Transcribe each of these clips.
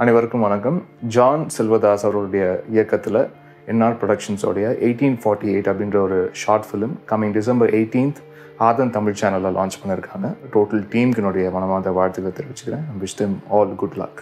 அனைவருக்கும் வணக்கம் ஜான் செல்வதாஸ் அவருடைய இயக்கத்தில் என்ஆர் ப்ரொடக்ஷன்ஸோடைய எயிட்டீன் ஃபார்ட்டி எயிட் அப்படின்ற ஒரு short film coming December eighteenth Aadhan Tamil சேனலில் லான்ச் பண்ணியிருக்காங்க டோட்டல் டீமுக்கு என்னுடைய மனமார்ந்த வாழ்த்துக்களை தெரிவிச்சுக்கிறேன் wish them all good luck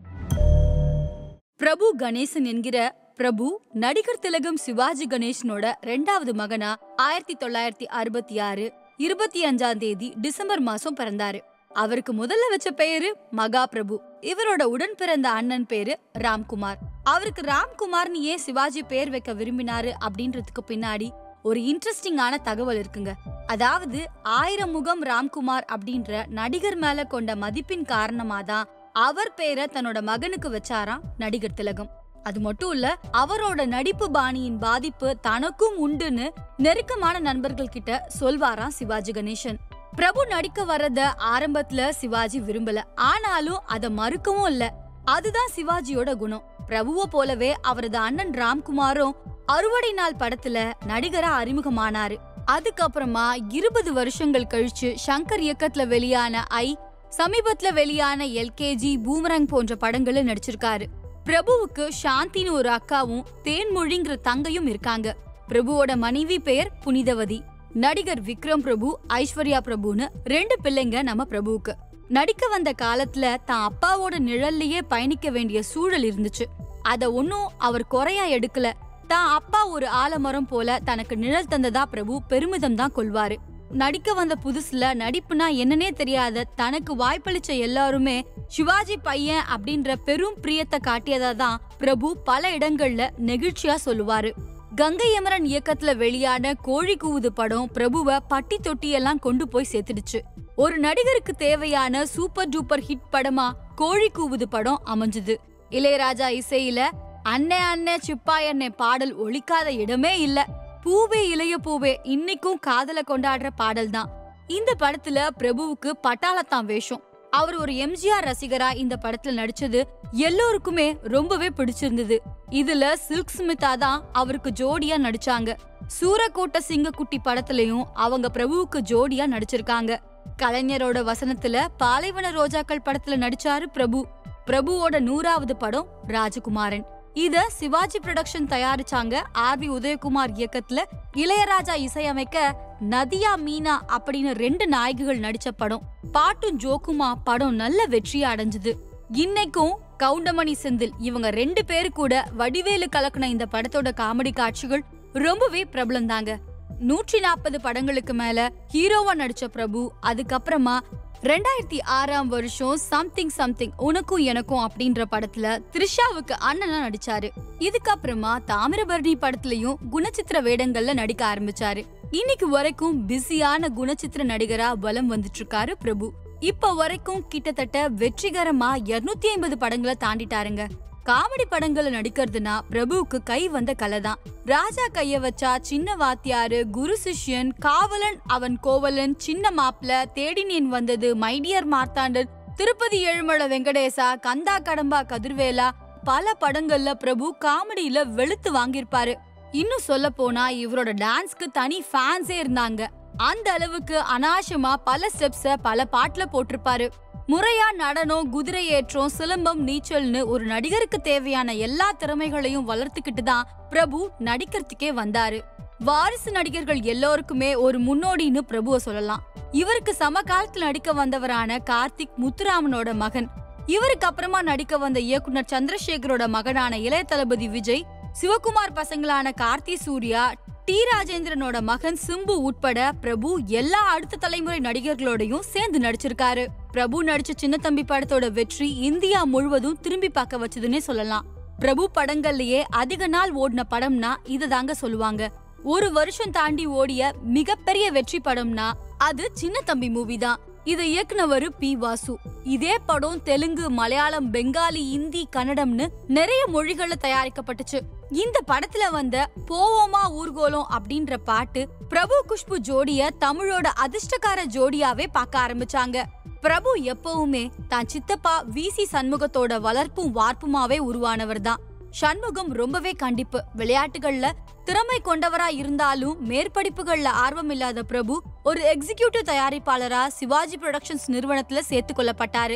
Prabhu Ganesan என்கிற பிரபு நடிகர் திலகம் சிவாஜி கணேசனோட ரெண்டாவது மகனா ஆயிரத்தி தொள்ளாயிரத்தி அறுபத்தி ஆறு இருபத்தி அஞ்சாம் தேதி டிசம்பர் மாசம் பிறந்தாரு அவருக்கு முதல்ல வச்ச பெயரு மகா பிரபு இவரோட உடன் பிறந்த அண்ணன் பேரு ராம்குமார் அவருக்கு ராம்குமார்னு ஏன் சிவாஜி பேர் வைக்க விரும்பினாரு அப்படின்றதுக்கு பின்னாடி ஒரு இன்ட்ரெஸ்டிங்கான தகவல் இருக்குங்க அதாவது ஆயிரம் முகம் ராம்குமார் அப்படின்ற நடிகர் மேல கொண்ட மதிப்பின் காரணமா தான் அவர் பேரை தன்னோட மகனுக்கு வச்சாராம் நடிகர் திலகம் அது மட்டும் இல்ல அவரோட நடிப்பு பாணியின் பாதிப்பு தனக்கும் உண்டுன்னு நெருக்கமான நண்பர்கள் கிட்ட சொல்வாராம் சிவாஜி கணேசன் பிரபு நடிக்க வர்றத ஆரம்பத்துல சிவாஜி விரும்பல ஆனாலும் அத மறுக்கவும் இல்ல அதுதான் சிவாஜியோட குணம் பிரபுவ போலவே அவரது அண்ணன் ராம்குமாரும் அறுவடை நாள் படத்துல நடிகரா அறிமுகமானாரு அதுக்கப்புறமா இருபது வருஷங்கள் கழிச்சு சங்கர் இயக்கத்துல வெளியான ஐ சமீபத்துல வெளியான எல்கேஜி பூமரங் போன்ற படங்கள்ல நடிச்சிருக்காரு பிரபுவுக்கு சாந்தின்னு ஒரு அக்காவும் தேன்மொழிங்கிற தங்கையும் இருக்காங்க பிரபுவோட மனைவி பெயர் புனிதவதி நடிகர் விக்ரம் பிரபு ஐஸ்வர்யா பிரபுன்னு ரெண்டு பிள்ளைங்க நம்ம பிரபுவுக்கு நடிக்க வந்த காலத்துல தான் அப்பாவோட நிழல்லையே பயணிக்க வேண்டிய சூழல் இருந்துச்சு அத ஒன்னும் அவர் குறையா எடுக்கல தான் அப்பா ஒரு ஆலமரம் போல தனக்கு நிழல் தந்ததா பிரபு பெருமிதம் தான் கொள்வாரு நடிக்க வந்த புதுசுல நடிப்புனா என்னன்னே தெரியாத தனக்கு வாய்ப்பளிச்ச எல்லாருமே சிவாஜி பையன் அப்படின்ற பெரும் பிரியத்தை காட்டியதா தான் பிரபு பல இடங்கள்ல நெகிழ்ச்சியா சொல்லுவாரு கங்கை அமரன் இயக்கத்துல வெளியான கோழி கூவுது படம் பிரபுவ பட்டி தொட்டியெல்லாம் கொண்டு போய் சேர்த்துடுச்சு ஒரு நடிகருக்கு தேவையான சூப்பர் டூப்பர் ஹிட் படமா கோழி கூவுது படம் அமைஞ்சது இளையராஜா இசையில அண்ணே அண்ணே சிப்பாய் அண்ணே பாடல் ஒழிக்காத இடமே இல்ல பூவே இளைய பூவே இன்னைக்கும் காதல கொண்டாடுற பாடல் தான் இந்த படத்துல பிரபுவுக்கு பட்டாளத்தான் வேஷம் அவர் ஒரு எம்ஜிஆர் ரசிகரா இந்த படத்துல நடிச்சது எல்லோருக்குமே ரொம்பவே பிடிச்சிருந்தது இதுல சில்க் ஸ்மிதா தான் அவருக்கு ஜோடியா நடிச்சாங்க சூரக்கோட்ட சிங்கக்குட்டி படத்துலயும் அவங்க பிரபுவுக்கு ஜோடியா நடிச்சிருக்காங்க கலைஞரோட வசனத்துல பாலைவன ரோஜாக்கள் படத்துல நடிச்சாரு பிரபு பிரபுவோட நூறாவது படம் ராஜகுமாரன் இத சிவாஜி புரொடக்ஷன் தயாரிச்சாங்க ஆர் வி உதயகுமார் இயக்கத்துல இளையராஜா இசையமைக்க நதியா மீனா அப்படின்னு ரெண்டு நாயகிகள் நடிச்ச படம் பாட்டும் ஜோக்குமா படம் நல்ல வெற்றியை அடைஞ்சது இன்னைக்கும் கவுண்டமணி செந்தில் இவங்க ரெண்டு பேரு கூட வடிவேலு கலக்குன இந்த படத்தோட காமெடி காட்சிகள் ரொம்பவே பிரபலம் தாங்க நூற்றி நாற்பது படங்களுக்கு மேல ஹீரோவா நடிச்ச பிரபு அதுக்கப்புறமா ரெண்டாயிரத்தி ஆறாம் வருஷம் சம்திங் சம்திங் உனக்கும் எனக்கும் அப்படின்ற படத்துல த்ரிஷாவுக்கு அண்ணனா நடிச்சாரு இதுக்கப்புறமா தாமிரபரணி படத்துலயும் குணச்சித்திர வேடங்கள்ல நடிக்க ஆரம்பிச்சாரு இன்னைக்கு வரைக்கும் பிஸியான குணச்சித்திர நடிகரா வலம் வந்துட்டு இருக்காரு பிரபு இப்ப வரைக்கும் கிட்டத்தட்ட வெற்றிகரமா இருநூத்தி ஐம்பது படங்களை தாண்டிட்டாருங்க காமெடி படங்கள்ல நடிக்கிறதுனா பிரபுவுக்கு கை வந்த கலை தான் ராஜா கைய வச்சா சின்ன வாத்தியாரு குரு சிஷ்யன் காவலன் அவன் கோவலன் சின்ன மாப்ள தேடினேன் வந்தது மைடியர் மார்த்தாண்டன் திருப்பதி ஏழுமலை வெங்கடேசா கந்தா கடம்பா கதிர்வேலா பல படங்கள்ல பிரபு காமெடியில வெளுத்து வாங்கியிருப்பாரு இன்னும் சொல்ல போனா இவரோட டான்ஸ்க்கு தனி ஃபேன்ஸே இருந்தாங்க அந்த அளவுக்கு அனாவசியமா பல ஸ்டெப்ஸ பல பாட்டுல போட்டிருப்பாரு முறையா நடனம் குதிரை ஏற்றம் சிலம்பம் நீச்சல்னு ஒரு நடிகருக்கு தேவையான எல்லா திறமைகளையும் வளர்த்துக்கிட்டு தான் பிரபு நடிக்கிறதுக்கே வந்தாரு வாரிசு நடிகர்கள் எல்லோருக்குமே ஒரு முன்னோடின்னு பிரபுவ சொல்லலாம் இவருக்கு சம காலத்துல நடிக்க வந்தவரான கார்த்திக் முத்துராமனோட மகன் இவருக்கு அப்புறமா நடிக்க வந்த இயக்குனர் சந்திரசேகரோட மகனான இளைய தளபதி விஜய் சிவகுமார் பசங்களான கார்த்தி சூர்யா டி ராஜேந்திரனோட மகன் சிம்பு உட்பட பிரபு எல்லா அடுத்த தலைமுறை நடிகர்களோடையும் சேர்ந்து நடிச்சிருக்காரு பிரபு நடிச்ச சின்ன தம்பி படத்தோட வெற்றி இந்தியா முழுவதும் திரும்பி பார்க்க வச்சதுன்னே சொல்லலாம் பிரபு படங்கள்லயே அதிக நாள் ஓடின படம்னா இதுதாங்க சொல்லுவாங்க ஒரு வருஷம் தாண்டி ஓடிய மிகப்பெரிய வெற்றி படம்னா அது சின்ன தம்பி மூவி தான் இதை இயக்குனவரு பி வாசு இதே படம் தெலுங்கு மலையாளம் பெங்காலி இந்தி கன்னடம்னு நிறைய மொழிகள்ல தயாரிக்கப்பட்டுச்சு இந்த படத்துல வந்த போவோமா ஊர்கோலம் அப்படின்ற பாட்டு பிரபு குஷ்பு ஜோடிய தமிழோட அதிர்ஷ்டக்கார ஜோடியாவே பார்க்க ஆரம்பிச்சாங்க பிரபு எப்பவுமே தான் சித்தப்பா வி சி சண்முகத்தோட வளர்ப்பும் வார்ப்புமாவே உருவானவர் தான் சண்முகம் ரொம்பவே கண்டிப்பு விளையாட்டுகள்ல திறமை கொண்டவரா இருந்தாலும் மேற்படிப்புகள்ல ஆர்வம் இல்லாத பிரபு ஒரு எக்ஸிகியூட்டிவ் தயாரிப்பாளரா சிவாஜி புரொடக்ஷன்ஸ் நிறுவனத்துல சேர்த்து கொள்ளப்பட்டாரு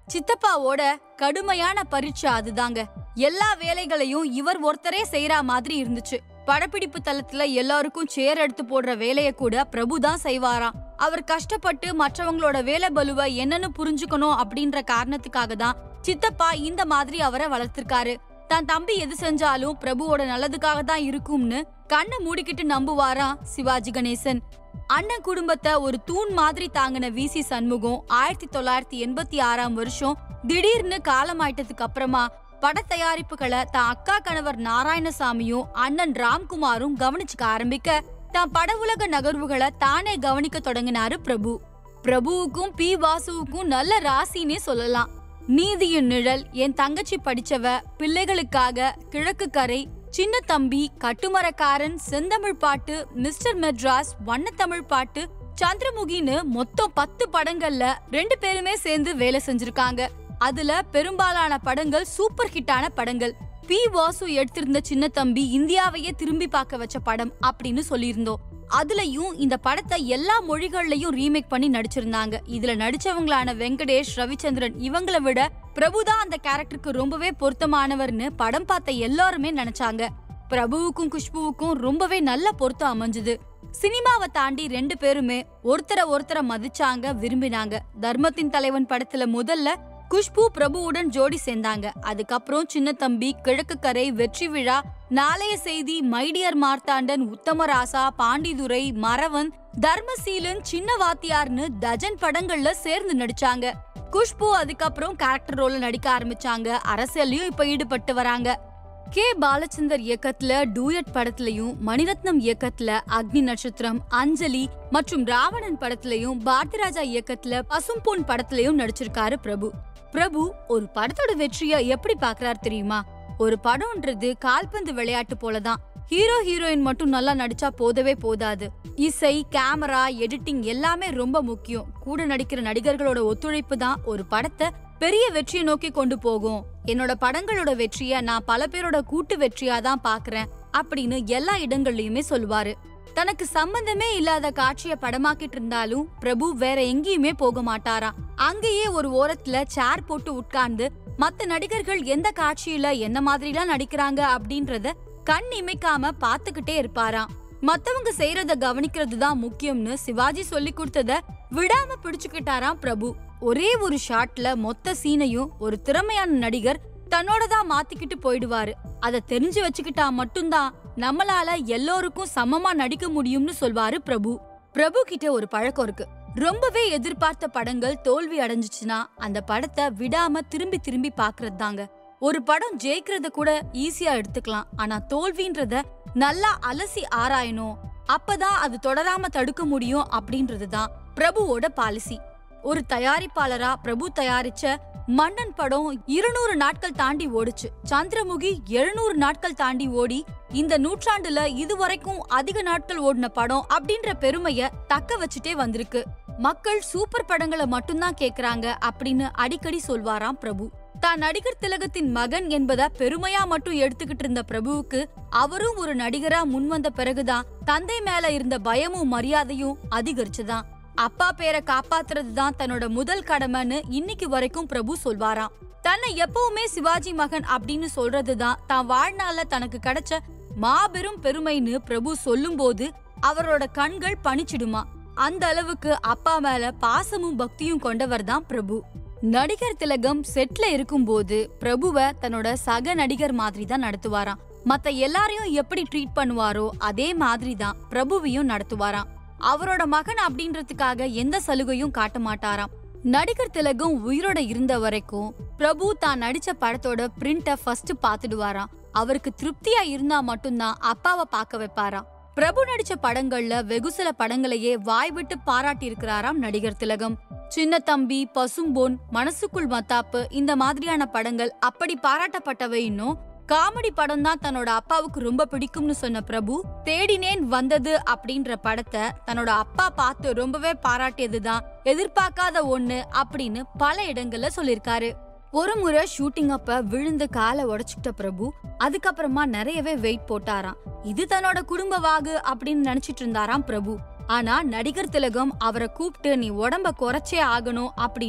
சித்தப்பாவோட கடுமையான பரீட்சை அதுதாங்க எல்லா வேலைகளையும் இவர் ஒருத்தரே செய்யற மாதிரி இருந்துச்சு படப்பிடிப்பு தளத்துல எல்லாருக்கும் சேர் எடுத்து போடுற வேலைய கூட பிரபு தான் செய்வாராம் அவர் கஷ்டப்பட்டு மற்றவங்களோட வேலை பலுவை என்னன்னு புரிஞ்சுக்கணும் அப்படின்ற காரணத்துக்காக தான் சித்தப்பா இந்த மாதிரி அவரை வளர்த்திருக்காரு தான் தம்பி எது செஞ்சாலும் பிரபுவோட நல்லதுக்காக தான் இருக்கும்னு கண்ணை மூடிக்கிட்டு நம்புவாராம் சிவாஜி கணேசன் அண்ணன் குடும்பத்தை ஒரு தூண் மாதிரி தாங்கின விசி சண்முகம் ஆயிரத்தி தொள்ளாயிரத்தி எண்பத்தி ஆறாம் வருஷம் திடீர்னு காலமாயிட்டதுக்கு அப்புறமா பட தயாரிப்புகளை தான் அக்கா கணவர் நாராயணசாமியும் அண்ணன் ராம்குமாரும் கவனிச்சுக்க ஆரம்பிக்க தான் பட உலக நகர்வுகளை தானே கவனிக்க தொடங்கினாரு பிரபு பிரபுவுக்கும் பி வாசுவுக்கும் நல்ல ராசினே சொல்லலாம் நீதியின் நிழல் என் தங்கச்சி படிச்சவ பிள்ளைகளுக்காக கிழக்கு கரை சின்ன தம்பி கட்டுமரக்காரன் செந்தமிழ் பாட்டு மிஸ்டர் மெட்ராஸ் வண்ணத்தமிழ் பாட்டு சந்திரமுகின்னு மொத்தம் பத்து படங்கள்ல ரெண்டு பேருமே சேர்ந்து வேலை செஞ்சிருக்காங்க அதுல பெரும்பாலான படங்கள் சூப்பர் ஹிட்டான படங்கள் பி வாசு எடுத்திருந்த சின்ன தம்பி இந்தியாவையே திரும்பி பார்க்க வச்ச படம் அப்படின்னு சொல்லியிருந்தோம் அதுலயும் இந்த படத்தை எல்லா மொழிகள்லயும் ரீமேக் பண்ணி நடிச்சிருந்தாங்க இதுல நடிச்சவங்களான வெங்கடேஷ் ரவிச்சந்திரன் இவங்கள விட பிரபுதான் அந்த கேரக்டருக்கு ரொம்பவே பொருத்தமானவர்னு படம் பார்த்த எல்லாருமே நினைச்சாங்க பிரபுவுக்கும் குஷ்புவுக்கும் ரொம்பவே நல்ல பொருத்தம் அமைஞ்சது சினிமாவை தாண்டி ரெண்டு பேருமே ஒருத்தர ஒருத்தர மதிச்சாங்க விரும்பினாங்க தர்மத்தின் தலைவன் படத்துல முதல்ல குஷ்பு பிரபுவுடன் ஜோடி சேர்ந்தாங்க அதுக்கப்புறம் சின்ன தம்பி கிழக்கு கரை வெற்றி விழா நாளைய செய்தி மைடியர் மார்த்தாண்டன் உத்தமராசா பாண்டிதுரை மறவன் தர்மசீலன் சின்ன வாத்தியார்னு டஜன் படங்கள்ல சேர்ந்து நடிச்சாங்க குஷ்பு அதுக்கப்புறம் கேரக்டர் ரோல்ல நடிக்க ஆரம்பிச்சாங்க அரசியல்லையும் இப்ப ஈடுபட்டு வராங்க கே பாலச்சந்தர் இயக்கத்துல டூயட் படத்துலயும் மணிரத்னம் இயக்கத்துல அக்னி நட்சத்திரம் அஞ்சலி மற்றும் ராவணன் படத்துலயும் பாரதிராஜா இயக்கத்துல பசும்பொன் படத்துலயும் நடிச்சிருக்காரு பிரபு பிரபு ஒரு படத்தோட வெற்றிய எப்படி பாக்குறாரு தெரியுமா ஒரு படம்ன்றது கால்பந்து விளையாட்டு போலதான் ஹீரோ ஹீரோயின் மட்டும் நல்லா நடிச்சா போதவே போதாது இசை கேமரா எடிட்டிங் எல்லாமே ரொம்ப முக்கியம் கூட நடிக்கிற நடிகர்களோட ஒத்துழைப்பு தான் ஒரு படத்தை பெரிய வெற்றியை நோக்கி கொண்டு போகும் என்னோட படங்களோட வெற்றிய நான் பல பேரோட கூட்டு வெற்றியா தான் பாக்குறேன் அப்படின்னு எல்லா இடங்கள்லயுமே சொல்லுவாரு தனக்கு சம்பந்தமே இல்லாத காட்சிய படமாக்கிட்டு இருந்தாலும் பிரபு வேற எங்கேயுமே போக மாட்டாராம் அங்கேயே ஒரு ஓரத்துல சேர் போட்டு உட்கார்ந்து மத்த நடிகர்கள் எந்த காட்சியில என்ன மாதிரிலாம் நடிக்கிறாங்க அப்படின்றத கண் இமைக்காம பாத்துக்கிட்டே இருப்பாராம் மத்தவங்க செய்யறத கவனிக்கிறது தான் முக்கியம்னு சிவாஜி சொல்லி கொடுத்தத விடாம பிடிச்சுக்கிட்டாராம் பிரபு ஒரே ஒரு ஷாட்ல மொத்த சீனையும் ஒரு திறமையான நடிகர் தன்னோட தான் மாத்திக்கிட்டு போயிடுவாரு அத தெரிஞ்சு வச்சுக்கிட்டா மட்டும்தான் நம்மளால எல்லோருக்கும் சமமா நடிக்க முடியும்னு சொல்வாரு பிரபு பிரபு கிட்ட ஒரு பழக்கம் இருக்கு ரொம்பவே எதிர்பார்த்த படங்கள் தோல்வி அடைஞ்சுச்சுன்னா அந்த படத்தை விடாம திரும்பி திரும்பி பாக்குறது தாங்க ஒரு படம் ஜெயிக்கிறத கூட ஈஸியா எடுத்துக்கலாம் ஆனா தோல்வின்றத நல்லா அலசி ஆராயணும் அப்பதான் அது தொடராம தடுக்க முடியும் அப்படின்றது தான் பிரபுவோட பாலிசி ஒரு தயாரிப்பாளரா பிரபு தயாரிச்ச மன்னன் படம் இருநூறு நாட்கள் தாண்டி ஓடுச்சு சந்திரமுகி எழுநூறு நாட்கள் தாண்டி ஓடி இந்த நூற்றாண்டுல இதுவரைக்கும் அதிக நாட்கள் ஓடின படம் அப்படின்ற பெருமைய தக்க வச்சுட்டே வந்திருக்கு மக்கள் சூப்பர் படங்களை மட்டும்தான் கேக்குறாங்க அப்படின்னு அடிக்கடி சொல்வாராம் பிரபு தான் நடிகர் திலகத்தின் மகன் என்பத பெருமையா மட்டும் எடுத்துக்கிட்டு இருந்த பிரபுவுக்கு அவரும் ஒரு நடிகரா முன்வந்த பிறகுதான் தந்தை மேல இருந்த பயமும் மரியாதையும் அதிகரிச்சுதான் அப்பா பேரை காப்பாத்துறது தான் தன்னோட முதல் கடமைன்னு இன்னைக்கு வரைக்கும் பிரபு சொல்வாராம் தன்னை எப்பவுமே சிவாஜி மகன் அப்படின்னு சொல்றதுதான் தான் வாழ்நாள்ல தனக்கு கிடைச்ச மாபெரும் பெருமைன்னு பிரபு சொல்லும்போது அவரோட கண்கள் பணிச்சிடுமா அந்த அளவுக்கு அப்பா மேல பாசமும் பக்தியும் கொண்டவர் தான் பிரபு நடிகர் திலகம் செட்ல இருக்கும்போது பிரபுவ தன்னோட சக நடிகர் மாதிரி தான் நடத்துவாராம் மத்த எல்லாரையும் எப்படி ட்ரீட் பண்ணுவாரோ அதே மாதிரி தான் பிரபுவையும் நடத்துவாராம் அவரோட மகன் அப்படின்றதுக்காக எந்த சலுகையும் காட்ட மாட்டாராம் நடிகர் திலகம் உயிரோட இருந்த வரைக்கும் பிரபு தான் நடிச்ச படத்தோட பிரிண்ட ஃபர்ஸ்ட் பாத்துடுவாராம் அவருக்கு திருப்தியா இருந்தா மட்டும்தான் அப்பாவை பார்க்க வைப்பாராம் பிரபு நடிச்ச படங்கள்ல வெகு சில படங்களையே வாய் விட்டு பாராட்டி இருக்கிறாராம் நடிகர் திலகம் சின்ன தம்பி பசும்பொன் மனசுக்குள் மத்தாப்பு இந்த மாதிரியான படங்கள் அப்படி பாராட்டப்பட்டவை இன்னும் காமெடி படம் தான் தன்னோட அப்பாவுக்கு ரொம்ப பிடிக்கும்னு சொன்ன பிரபு தேடினேன் வந்தது அப்படின்ற படத்தை தன்னோட அப்பா பார்த்து ரொம்பவே பாராட்டியதுதான் எதிர்பார்க்காத ஒண்ணு அப்படின்னு பல இடங்கள்ல சொல்லிருக்காரு ஒரு முறை ஷூட்டிங் அப்ப விழுந்து காலை உடைச்சுக்கிட்ட பிரபு அதுக்கப்புறமா நிறையவே வெயிட் போட்டாராம் இது தன்னோட குடும்ப வாகு அப்படின்னு நினைச்சிட்டு இருந்தாராம் பிரபு ஆனா நடிகர் திலகம் அவரை கூப்பிட்டு நீ உடம்ப குறைச்சே ஆகணும் அப்படின்னு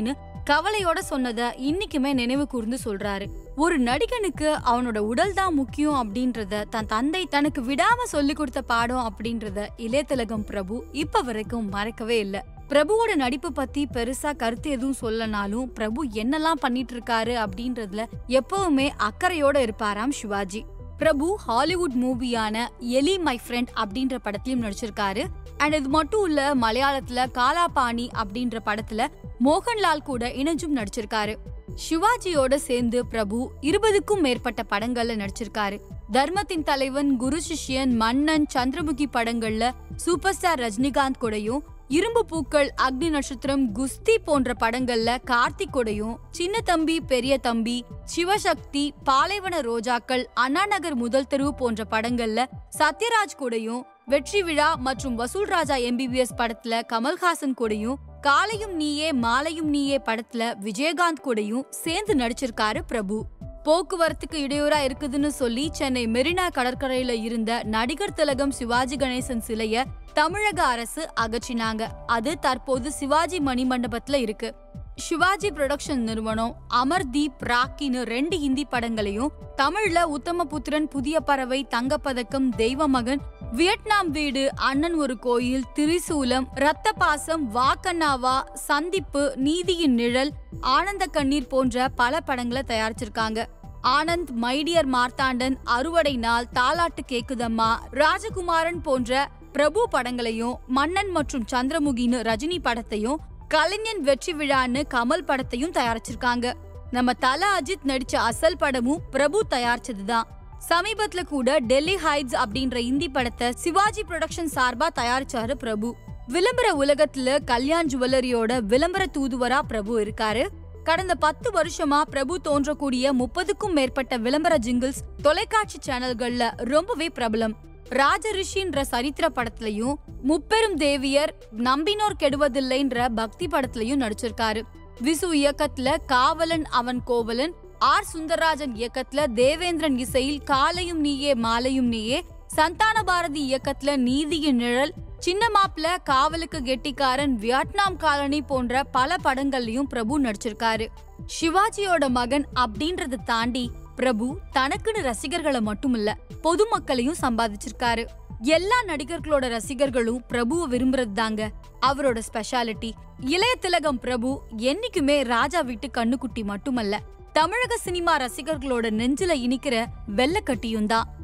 கவலையோட சொன்னத இன்னைக்குமே நினைவு கூர்ந்து சொல்றாரு ஒரு நடிகனுக்கு அவனோட உடல் தான் முக்கியம் அப்படின்றத தன் தந்தை தனக்கு விடாம சொல்லி கொடுத்த பாடம் அப்படின்றத இளையதிலகம் பிரபு இப்ப வரைக்கும் மறக்கவே இல்ல பிரபுவோட நடிப்பு பத்தி பெருசா கருத்து எதுவும் சொல்லனாலும் பிரபு என்னெல்லாம் பண்ணிட்டு இருக்காரு அப்படின்றதுல எப்பவுமே அக்கறையோட இருப்பாராம் சிவாஜி பிரபு ஹாலிவுட் மூவியான எலி மை ஃப்ரெண்ட் அப்படின்ற படத்திலும் நடிச்சிருக்காரு அண்ட் இது மட்டும் இல்ல மலையாளத்துல காலாபாணி அப்படின்ற படத்துல மோகன்லால் கூட இணைஞ்சும் நடிச்சிருக்காரு சிவாஜியோட சேர்ந்து பிரபு இருபதுக்கும் மேற்பட்ட படங்கள்ல நடிச்சிருக்காரு தர்மத்தின் தலைவன் குரு சிஷ்யன் மன்னன் சந்திரமுகி படங்கள்ல சூப்பர் ஸ்டார் ரஜினிகாந்த் கூடயும் இரும்பு பூக்கள் அக்னி நட்சத்திரம் குஸ்தி போன்ற படங்கள்ல கார்த்திக் கூடயும் சின்ன தம்பி பெரிய தம்பி சிவசக்தி பாலைவன ரோஜாக்கள் அண்ணா நகர் முதல் தெரு போன்ற படங்கள்ல சத்யராஜ் கூடயும் வெற்றி விழா மற்றும் வசூல் ராஜா எம்பிபிஎஸ் படத்துல கமல்ஹாசன் கூடயும் காலையும் நீயே மாலையும் நீயே படத்துல விஜயகாந்த் கூடயும் சேர்ந்து நடிச்சிருக்காரு பிரபு போக்குவரத்துக்கு இடையூறா இருக்குதுன்னு சொல்லி சென்னை மெரினா கடற்கரையில இருந்த நடிகர் திலகம் சிவாஜி கணேசன் சிலைய தமிழக அரசு அகற்றினாங்க அது தற்போது சிவாஜி மணிமண்டபத்துல இருக்கு சிவாஜி புரொடக்ஷன் நிறுவனம் அமர்தீப் ராக்கின்னு ரெண்டு ஹிந்தி படங்களையும் தமிழ்ல உத்தமபுத்திரன் புதிய பறவை தங்கப்பதக்கம் தெய்வமகன் வியட்நாம் வீடு அண்ணன் ஒரு கோயில் திரிசூலம் ரத்த பாசம் வாக்கண்ணாவா சந்திப்பு நீதியின் நிழல் ஆனந்த கண்ணீர் போன்ற பல படங்களை தயாரிச்சிருக்காங்க ஆனந்த் மைடியர் மார்த்தாண்டன் அறுவடை நாள் தாலாட்டு கேக்குதம்மா ராஜகுமாரன் போன்ற பிரபு படங்களையும் மன்னன் மற்றும் சந்திரமுகின்னு ரஜினி படத்தையும் கலைஞன் வெற்றி விழான்னு கமல் படத்தையும் தயாரிச்சிருக்காங்க நம்ம தல அஜித் நடிச்ச அசல் படமும் பிரபு தயாரிச்சதுதான் சமீபத்துல கூட டெல்லி ஹைட்ஸ் அப்படின்ற இந்தி படத்தை சிவாஜி புரொடக்ஷன் சார்பா தயாரிச்சாரு பிரபு விளம்பர உலகத்துல கல்யாண் ஜுவல்லரியோட விளம்பர தூதுவரா பிரபு இருக்காரு கடந்த பத்து வருஷமா பிரபு தோன்றக்கூடிய முப்பதுக்கும் மேற்பட்ட விளம்பர ஜிங்கிள்ஸ் தொலைக்காட்சி சேனல்கள்ல ரொம்பவே பிரபலம் ராஜரிஷின்ற சரித்திர படத்துலயும் முப்பெரும் தேவியர் நம்பினோர் கெடுவதில்லைன்ற பக்தி படத்துலயும் நடிச்சிருக்காரு விசு இயக்கத்துல காவலன் அவன் கோவலன் ஆர் சுந்தரராஜன் இயக்கத்துல தேவேந்திரன் இசையில் காலையும் நீயே மாலையும் நீயே சந்தான பாரதி இயக்கத்துல நீதியின் நிழல் சின்ன மாப்பிள காவலுக்கு கெட்டிக்காரன் வியட்நாம் காலனி போன்ற பல படங்கள்லயும் பிரபு நடிச்சிருக்காரு சிவாஜியோட மகன் அப்படின்றத தாண்டி பிரபு தனக்குன்னு ரசிகர்களை மட்டுமில்ல பொதுமக்களையும் சம்பாதிச்சிருக்காரு எல்லா நடிகர்களோட ரசிகர்களும் பிரபுவை விரும்புறது தாங்க அவரோட ஸ்பெஷாலிட்டி இளைய திலகம் பிரபு என்னைக்குமே ராஜா வீட்டு கண்ணுக்குட்டி மட்டுமல்ல தமிழக சினிமா ரசிகர்களோட நெஞ்சில இனிக்கிற வெள்ளக்கட்டியும் தான்